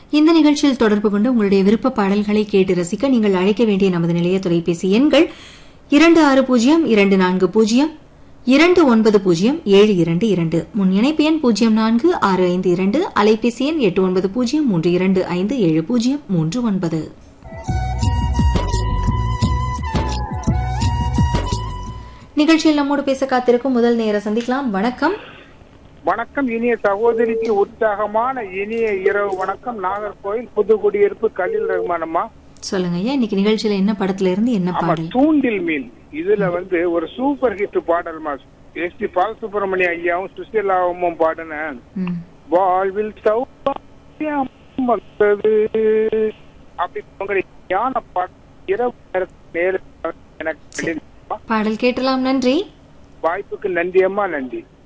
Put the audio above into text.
இந்த நிகழ்ச்சியில் தொடர்பு கொண்டு உங்களுடைய விருப்ப பாடல்களை கேட்டு ரசிக்க நீங்கள் அழைக்க வேண்டிய நமது நிலைய தொலைபேசி எண்கள் இரண்டு ஆறு பூஜ்ஜியம் இரண்டு நான்கு பூஜ்ஜியம் இரண்டு ஒன்பது பூஜ்ஜியம் ஏழு இரண்டு இரண்டு முன் இணைப்பு எண் பூஜ்ஜியம் நான்கு ஆறு ஐந்து இரண்டு அலைபேசி எண் எட்டு ஒன்பது பூஜ்ஜியம் மூன்று இரண்டு ஐந்து ஏழு பூஜ்ஜியம் மூன்று ஒன்பது நிகழ்ச்சியில் நம்மோடு பேச காத்திருக்கும் முதல் நேர சந்திக்கலாம் வணக்கம் வணக்கம் இனிய சகோதரிக்கு உற்சாகமான இனிய இரவு வணக்கம் நாகர்கோயில் புதுக்குடியிருப்பு கலில் ரஹ்மானம்மா சொல்லுங்க ஐயா இன்னைக்கு நிகழ்ச்சியில என்ன படத்துல இருந்து என்ன ஆமா பாடல் தூண்டில் மீன் இதுல வந்து ஒரு சூப்பர் ஹிட் பாடல்மா எஸ் டி பாலசுப்ரமணிய ஐயாவும் சுசிலாவும் பாடின ம். வாழ்வில் சௌபாக்கியம் வந்தது அப்படி உங்களுடைய ஞான பாட்டு இரவு நேரத்தில் நேரம் எனக்கு கிடைத்ததுமா. பாடல் கேட்டலாம் நன்றி வாய்ப்புக்கு நன்றி அம்மா நன்றி